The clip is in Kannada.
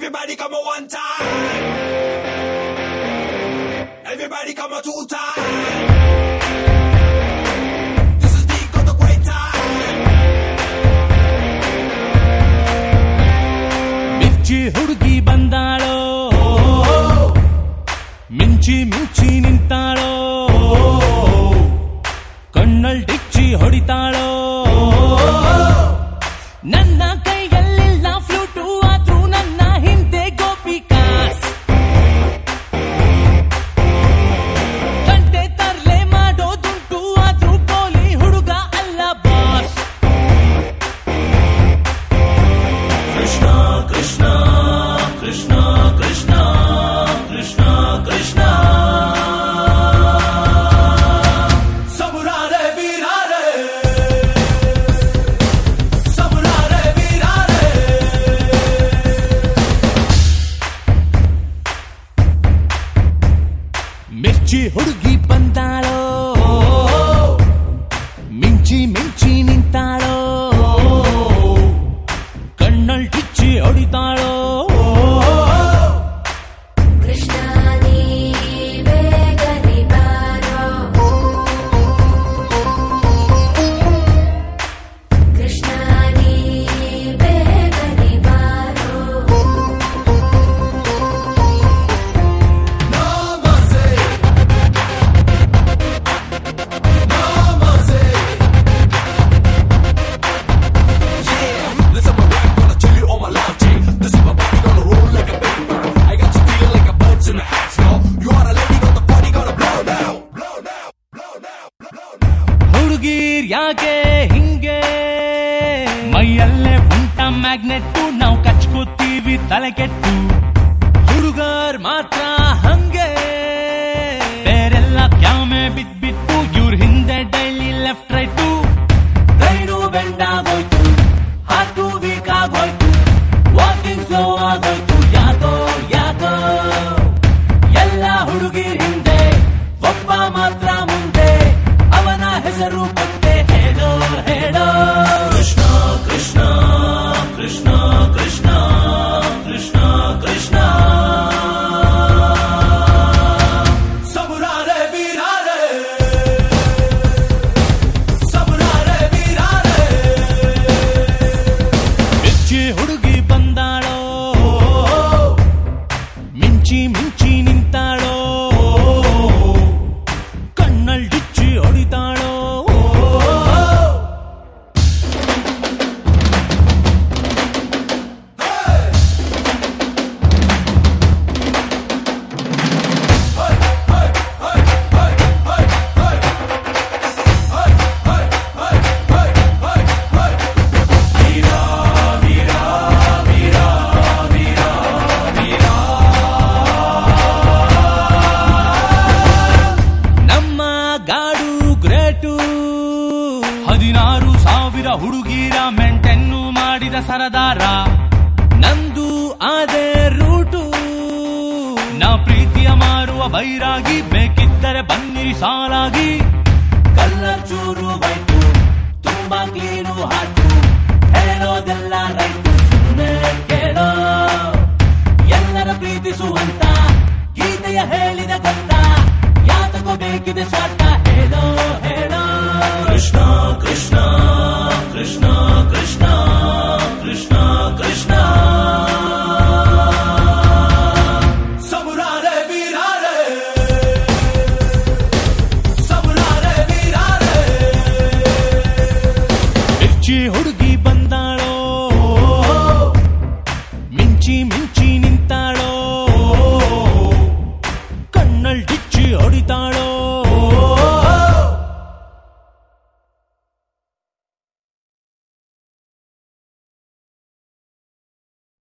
Everybody come a one time. Everybody come a two time. This is the got the great time. ಮಿರ್ಚಿ ಹುಡುಗಿ ಬಂದಾಳೋ ಮಿಂಚಿ ಮಿಂಚಿ ನಿಂತಾಳೋ ಕಣ್ಣಲ್ ಡಿಚ್ಚಿ ಹೊಡಿತಾಳೋ ನನ್ನ ಕೈಯಲ್ಲಿಲ್ಲ ಫ್ಲೂಟು ಆದ್ರೂ ನನ್ನ ಹಿಂದೆ ಗೋಪಿಕಾಸ್ ಗಂಟೆ ತರ್ಲೆ ಮಾಡೋದುಂಟು ಆದ್ರೂ ಪೋಲಿ ಹುಡುಗ ಅಲ್ಲ boss Krishna Krishna Krishna Krishna Krishna Krishna Samurare virare. Samurare virare. ಮಿರ್ಚಿ ಹುಡುಗಿ ಬಂದಾಳೋ ಮಿಂಚಿ ಮಿಂಚಿ ನಿಂತಾಳೋ ಕಣ್ಣಲ್ ಟಿಚ್ಚಿ ಹೊಡಿತಾಳೋ ಕೃಷ್ಣಾನಿ ಬೇಗನೆ ಬಾರೋ ಕೃಷ್ಣಾನಿ ಬೇಗನೆ ಬಾರೋ Namaste. Namaste. Yeah, listen, my rap gonna tell you all my love, G. This is my body gonna roll like a paper. I got you feeling like a bounce in the hats, yo. You are a lady, got the party gonna blow now. Blow now. Blow now. Blow now. ಹುಡುಗೀರ್ ಯಾಕೆ ಹಿಂಗೆ ಮೈಯಲ್ಲೇ ಉಂಟ ಮ್ಯಾಗ್ನೆಟ್ಟು ನಾವು ಕಚ್ಕೋತೀವಿ ತಲೆ ಕೆಟ್ಟು ಹುಡುಗರ್ ಮಾತ್ರ ಹಂಗೆ ಬೇರೆಲ್ಲ ಕ್ಯಾಮೆ ಬಿದ್ಬಿಟ್ಟು ಇವ್ರ ಹಿಂದೆ daily left right ride bend ಆಗೋಯ್ತು ಹಾಟು ವೀಕ್ ಆಗೋಯ್ತು ವಾಕಿಂಗ್ ಸ್ಲೋ ಆಗೋಯ್ತು ಯಾಕೋ ಯಾಕೋ ಎಲ್ಲ ಹುಡುಗಿರ್ ಹಿಂದೆ ಒಬ್ಬ ಮಾತ್ರ ಮುಂದೆ ಅವನ ಹೆಸರು ಬಂದೆ ಹೇಳೋ ಹೇಳೋ Krishna Krishna Krishna Krishna Krishna Krishna Samurare virare. Samurare virare. ಮಿರ್ಚಿ ಹುಡುಗಿ ಬಂದಾಳೋ ಮಿಂಚಿ ಮಿಂಚಿ ನಿಂತಾಳೋ ಕಣ್ಣಲ್ ಡಿಚ್ಚಿ ಹೊಡಿತಾಳೋ ನಮ್ಮ ಗಾಡು ಗ್ರೇಟು ಹದಿನಾರು ಸಾವಿರ ಹುಡುಗಿರ ಮೆಂಟೆನ್ನು ಮಾಡಿದ ಸರದಾರ ನಂದು ಅದೇ ರೂಟು ನಾ ಪ್ರೀತಿಯ ಮಾರುವ ಬೈರಾಗಿ ಬೇಕಿದ್ದರೆ ಬನ್ನಿರಿ ಸಾಲಾಗಿ ಕಲ್ಲರ್ ಚೂರು ಬೈಟು ತುಂಬಾ ಕ್ಲೀನು ಹಾಟು ಹೇಳೋದೆಲ್ಲ ರೈಟು ಸುಮ್ಮನೆ ಕೇಳೋ ಎಲ್ಲರ ಪ್ರೀತಿಸುವಂತ ಗೀತೆಯ ಹೇಳಿದ ಗಂಧ ಯಾತಕೋ ಬೇಕಿದೆ ಸ್ವಾರ್ಥ ಹೇಳೋ ಹೇಳೋ Krishna Krishna Krishna Krishna Krishna Krishna Samurare virare. Samurare virare. ಮಿರ್ಚಿ ಹುಡುಗಿ ಬಂದಾಳೋ ಮಿಂಚಿ ಮಿಂಚಿ ನಿಂತಾಳೋ ಕಣ್ಣಲ್ ಡಿಚ್ಚಿ ಹೊಡಿತಾಳೋ